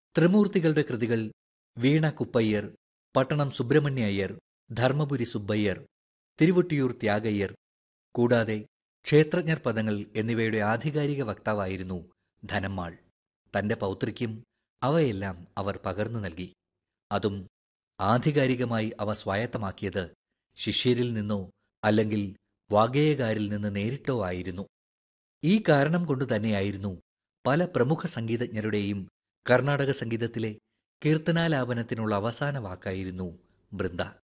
ത്രിമൂർത്തികളുടെ കൃതികൾ വീണ കുപ്പയ്യർ പട്ടണം സുബ്രഹ്മണ്യ അയ്യർ ധർമ്മപുരി സുബ്ബയ്യർ തിരുവൊട്ടിയൂർ ത്യാഗയ്യർ കൂടാതെ ക്ഷേത്രജ്ഞർ പദങ്ങൾ എന്നിവയുടെ ആധികാരിക വക്താവായിരുന്നു ധനമ്മാൾ തന്റെ പൗത്രിക്കും അവയെല്ലാം അവർ പകർന്നു നൽകി അതും ആധികാരികമായി അവ സ്വായത്തമാക്കിയത് ശിഷ്യരിൽ നിന്നോ അല്ലെങ്കിൽ വാഗേയകാരിൽ നിന്ന് നേരിട്ടോ ആയിരുന്നു ഈ കാരണം കൊണ്ട് തന്നെയായിരുന്നു പല പ്രമുഖ സംഗീതജ്ഞരുടെയും കർണാടക സംഗീതത്തിലെ കീർത്തനാലാപനത്തിനുള്ള അവസാന വാക്കായിരുന്നു ബൃന്ദ